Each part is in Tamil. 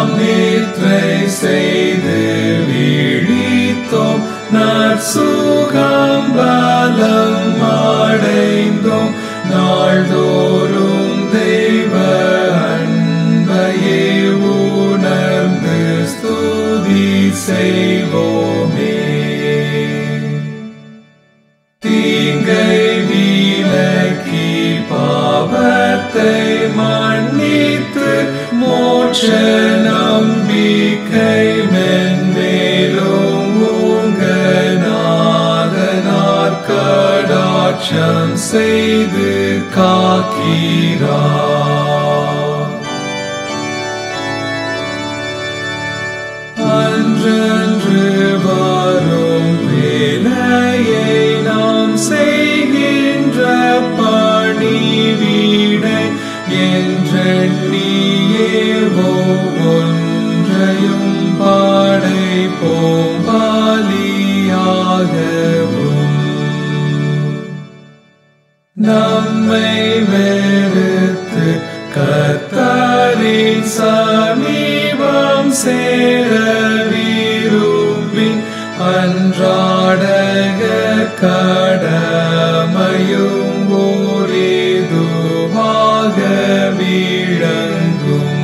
நாம் நித்ரை செய்து விழித்தோம் நற்சுகம் பலம் அடைந்தோம் நாள்தோறும் தெய்வ அன்பையே உணர்ந்து ஸ்துதி செய்வோமே தீங்கை விலக்கி பாவத்தை மன்னித்து மோட்ச நம்பிக்கை மென்மேலும் உங்கநாதனார் கடாட்சம் செய்து காக்கிறார் அன்றன்று வரும் வேலையை நாம் செய்கின்ற பணிவிடை என்றெண்ணியே ஒவ்வொன்றையும் படைப்போம் பலியாகவும் நம்மை வெறுத்து கர்த்தரின் சமீபம் சேர விரும்பின் அன்றாடக கடமையும் ஓரிதுவாக விளங்கும்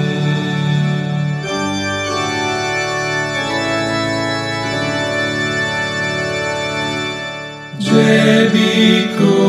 ஜெபிக்கு